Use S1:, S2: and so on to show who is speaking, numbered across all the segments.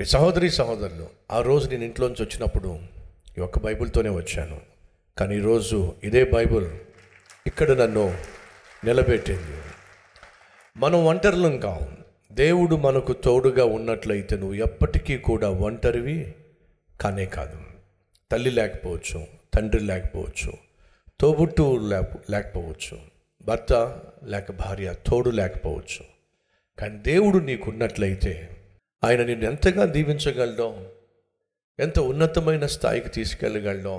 S1: మీ సహోదరి సహోదరులు ఆ రోజు నేను ఇంట్లోంచి వచ్చినప్పుడు ఈ ఒక్క బైబిల్తోనే వచ్చాను కానీ ఈరోజు ఇదే బైబిల్ ఇక్కడ నన్ను నిలబెట్టింది మనం ఒంటరిలం కావు దేవుడు మనకు తోడుగా ఉన్నట్లయితే నువ్వు ఎప్పటికీ కూడా ఒంటరివి కానే కాదు తల్లి లేకపోవచ్చు తండ్రి లేకపోవచ్చు తోబుట్టు లేక లేకపోవచ్చు భర్త లేక భార్య తోడు లేకపోవచ్చు కానీ దేవుడు నీకున్నట్లయితే ఆయన నిన్ను ఎంతగా దీవించగలడో ఎంత ఉన్నతమైన స్థాయికి తీసుకెళ్ళగలడో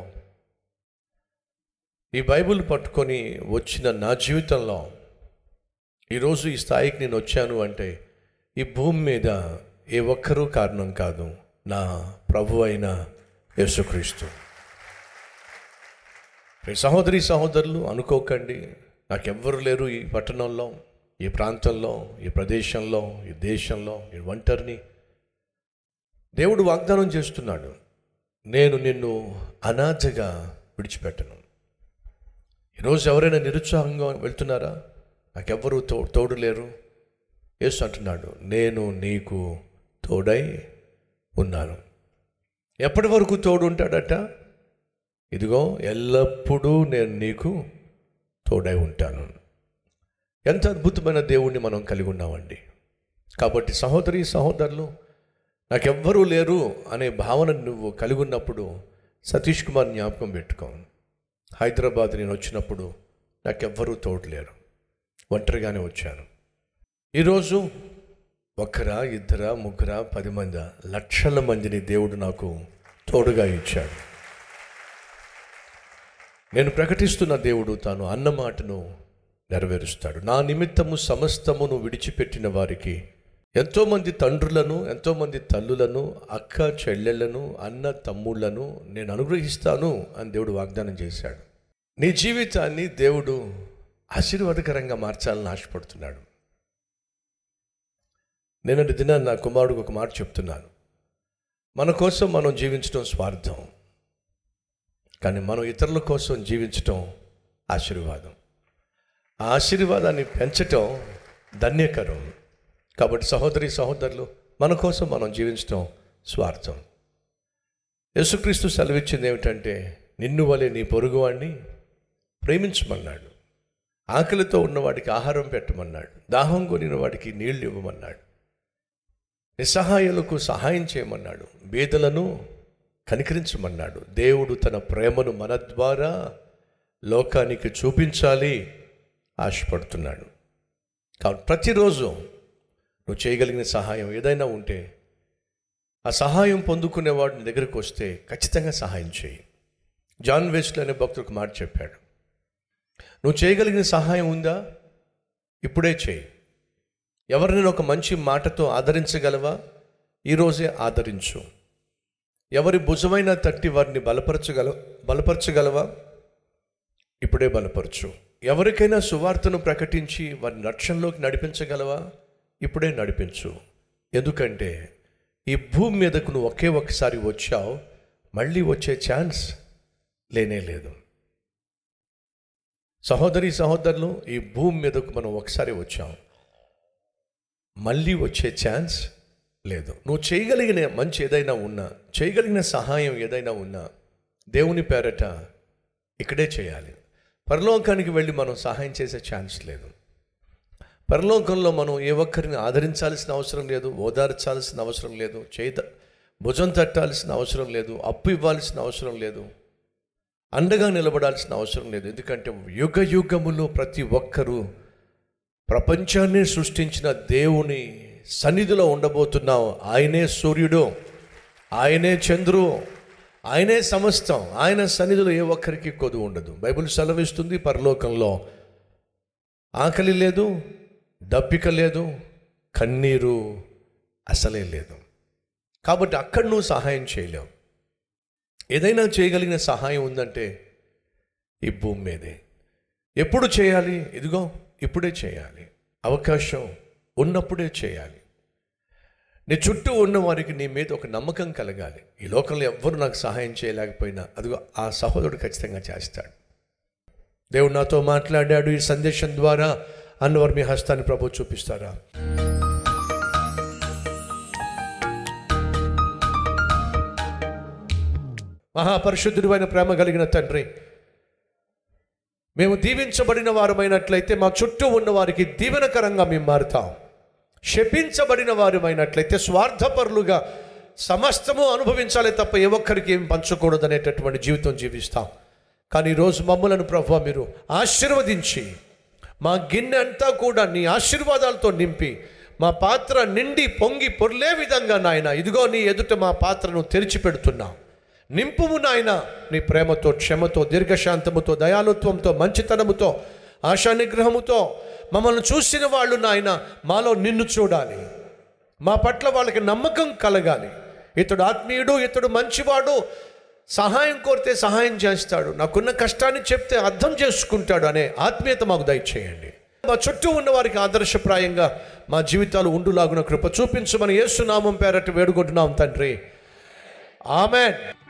S1: ఈ బైబిల్ పట్టుకొని వచ్చిన నా జీవితంలో ఈరోజు ఈ స్థాయికి నేను వచ్చాను అంటే ఈ భూమి మీద ఏ ఒక్కరూ కారణం కాదు నా ప్రభు అయిన యేసుక్రీస్తు ఈ సహోదరి సహోదరులు అనుకోకండి నాకెవ్వరు లేరు ఈ పట్టణంలో ఈ ప్రాంతంలో ఈ ప్రదేశంలో ఈ దేశంలో ఈ ఒంటరిని దేవుడు వాగ్దానం చేస్తున్నాడు నేను నిన్ను అనాథగా విడిచిపెట్టను ఈరోజు ఎవరైనా నిరుత్సాహంగా వెళ్తున్నారా నాకెవ్వరూ తో తోడు లేరు యేసు అంటున్నాడు నేను నీకు తోడై ఉన్నాను ఎప్పటి వరకు తోడు ఉంటాడట ఇదిగో ఎల్లప్పుడూ నేను నీకు తోడై ఉంటాను ఎంత అద్భుతమైన దేవుణ్ణి మనం కలిగి ఉన్నామండి కాబట్టి సహోదరి సహోదరులు నాకెవ్వరూ లేరు అనే భావన నువ్వు కలిగి ఉన్నప్పుడు సతీష్ కుమార్ జ్ఞాపకం పెట్టుకో హైదరాబాద్ నేను వచ్చినప్పుడు నాకెవ్వరూ తోడు లేరు ఒంటరిగానే వచ్చాను ఈరోజు ఒక్కరా ఇద్దరా ముగ్గురా పది మంది లక్షల మందిని దేవుడు నాకు తోడుగా ఇచ్చాడు నేను ప్రకటిస్తున్న దేవుడు తాను అన్న మాటను నెరవేరుస్తాడు నా నిమిత్తము సమస్తమును విడిచిపెట్టిన వారికి ఎంతోమంది తండ్రులను ఎంతోమంది తల్లులను అక్క చెల్లెళ్లను అన్న తమ్ముళ్లను నేను అనుగ్రహిస్తాను అని దేవుడు వాగ్దానం చేశాడు నీ జీవితాన్ని దేవుడు ఆశీర్వాదకరంగా మార్చాలని ఆశపడుతున్నాడు నేనంటి దినాన్ని నా కుమారుడికి ఒక మాట చెప్తున్నాను మన కోసం మనం జీవించడం స్వార్థం కానీ మనం ఇతరుల కోసం జీవించటం ఆశీర్వాదం ఆ ఆశీర్వాదాన్ని పెంచటం ధన్యకరం కాబట్టి సహోదరి సహోదరులు మన కోసం మనం జీవించటం స్వార్థం యేసుక్రీస్తు సెలవిచ్చింది ఏమిటంటే నిన్ను వలె నీ పొరుగువాడిని ప్రేమించమన్నాడు ఆకలితో ఉన్నవాడికి ఆహారం పెట్టమన్నాడు దాహం కొనిన వాడికి నీళ్లు ఇవ్వమన్నాడు నిస్సహాయులకు సహాయం చేయమన్నాడు బీదలను కనికరించమన్నాడు దేవుడు తన ప్రేమను మన ద్వారా లోకానికి చూపించాలి ఆశపడుతున్నాడు కాబట్టి ప్రతిరోజు నువ్వు చేయగలిగిన సహాయం ఏదైనా ఉంటే ఆ సహాయం పొందుకునేవాడు నీ దగ్గరకు వస్తే ఖచ్చితంగా సహాయం చేయి జాన్ వెస్ట్ అనే భక్తుడికి మాట చెప్పాడు నువ్వు చేయగలిగిన సహాయం ఉందా ఇప్పుడే చేయి ఎవరిని ఒక మంచి మాటతో ఆదరించగలవా ఈరోజే ఆదరించు ఎవరి భుజమైన తట్టి వారిని బలపరచగల బలపరచగలవా ఇప్పుడే బలపరచు ఎవరికైనా సువార్తను ప్రకటించి వారిని రక్షణలోకి నడిపించగలవా ఇప్పుడే నడిపించు ఎందుకంటే ఈ భూమి మీదకు నువ్వు ఒకే ఒక్కసారి వచ్చావు మళ్ళీ వచ్చే ఛాన్స్ లేనే లేదు సహోదరి సహోదరులు ఈ భూమి మీదకు మనం ఒకసారి వచ్చాం మళ్ళీ వచ్చే ఛాన్స్ లేదు నువ్వు చేయగలిగిన మంచి ఏదైనా ఉన్నా చేయగలిగిన సహాయం ఏదైనా ఉన్నా దేవుని పేరట ఇక్కడే చేయాలి పరలోకానికి వెళ్ళి మనం సహాయం చేసే ఛాన్స్ లేదు పరలోకంలో మనం ఏ ఒక్కరిని ఆదరించాల్సిన అవసరం లేదు ఓదార్చాల్సిన అవసరం లేదు చేత భుజం తట్టాల్సిన అవసరం లేదు అప్పు ఇవ్వాల్సిన అవసరం లేదు అండగా నిలబడాల్సిన అవసరం లేదు ఎందుకంటే యుగ యుగములో ప్రతి ఒక్కరూ ప్రపంచాన్ని సృష్టించిన దేవుని సన్నిధిలో ఉండబోతున్నావు ఆయనే సూర్యుడు ఆయనే చంద్రు ఆయనే సమస్తం ఆయన సన్నిధిలో ఏ ఒక్కరికి కొదువు ఉండదు బైబిల్ సెలవిస్తుంది పరలోకంలో ఆకలి లేదు దప్పిక లేదు కన్నీరు అసలే లేదు కాబట్టి అక్కడ నువ్వు సహాయం చేయలేవు ఏదైనా చేయగలిగిన సహాయం ఉందంటే ఈ భూమి మీదే ఎప్పుడు చేయాలి ఇదిగో ఇప్పుడే చేయాలి అవకాశం ఉన్నప్పుడే చేయాలి నీ చుట్టూ ఉన్న వారికి నీ మీద ఒక నమ్మకం కలగాలి ఈ లోకంలో ఎవ్వరు నాకు సహాయం చేయలేకపోయినా అదిగో ఆ సహోదరుడు ఖచ్చితంగా చేస్తాడు దేవుడు నాతో మాట్లాడాడు ఈ సందేశం ద్వారా అన్నవారు మీ హస్తాన్ని ప్రభు చూపిస్తారా మహాపరిశుద్ధుడు ప్రేమ కలిగిన తండ్రి మేము దీవించబడిన వారమైనట్లయితే మా చుట్టూ ఉన్న వారికి దీవెనకరంగా మేము మారుతాం శపించబడిన వారమైనట్లయితే స్వార్థపరులుగా సమస్తము అనుభవించాలి తప్ప ఏ ఒక్కరికి ఏం పంచకూడదు అనేటటువంటి జీవితం జీవిస్తాం కానీ ఈరోజు మమ్మలను ప్రభు మీరు ఆశీర్వదించి మా గిన్నె అంతా కూడా నీ ఆశీర్వాదాలతో నింపి మా పాత్ర నిండి పొంగి పొర్లే విధంగా నాయన ఇదిగో నీ ఎదుట మా పాత్రను తెరిచి పెడుతున్నాం నింపుము నాయన నీ ప్రేమతో క్షమతో దీర్ఘశాంతముతో దయాలుత్వంతో మంచితనముతో ఆశా నిగ్రహముతో మమ్మల్ని చూసిన వాళ్ళు నాయన మాలో నిన్ను చూడాలి మా పట్ల వాళ్ళకి నమ్మకం కలగాలి ఇతడు ఆత్మీయుడు ఇతడు మంచివాడు సహాయం కోరితే సహాయం చేస్తాడు నాకున్న కష్టాన్ని చెప్తే అర్థం చేసుకుంటాడు అనే ఆత్మీయత మాకు దయచేయండి మా చుట్టూ ఉన్న వారికి ఆదర్శప్రాయంగా మా జీవితాలు ఉండులాగున కృప చూపించమని యేసునామం పేరటి వేడుకుంటున్నాం తండ్రి ఆమెన్